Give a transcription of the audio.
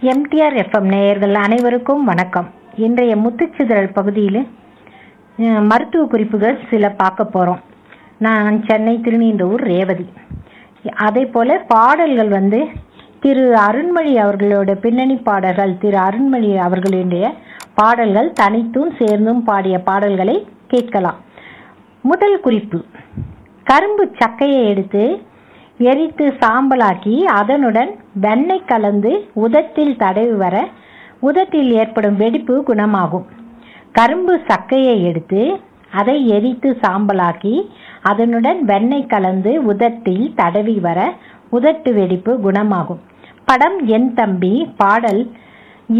MTR FM நேயர்கள் அனைவருக்கும் வணக்கம் இன்றைய முத்துச்சிதறல் பகுதியில் அஹ், மருத்துவ குறிப்புகள் சில பார்க்க போகிறோம் நான் சென்னை திருநீண்டூர் ரேவதி அதே போல் பாடல்கள் வந்து திரு அருண்மொழி அவர்களோட பின்னணி பாடல்கள் திரு அருண்மொழி அவர்களுடைய பாடல்கள் தனித்தும் சேர்ந்தும் பாடிய பாடல்களை கேட்கலாம் முதல் குறிப்பு கரும்பு சக்கையை எடுத்து எரித்து சாம்பலாக்கி அதனுடன் வெண்ணெய் கலந்து உதட்டில் தடவி வர உதட்டில் ஏற்படும் வெடிப்பு குணமாகும் கரும்பு சக்கையை எடுத்து அதை எரித்து சாம்பலாக்கி அதனுடன் வெண்ணெய் கலந்து உதட்டில் தடவி வர உதட்டு வெடிப்பு குணமாகும் படம் என் தம்பி பாடல்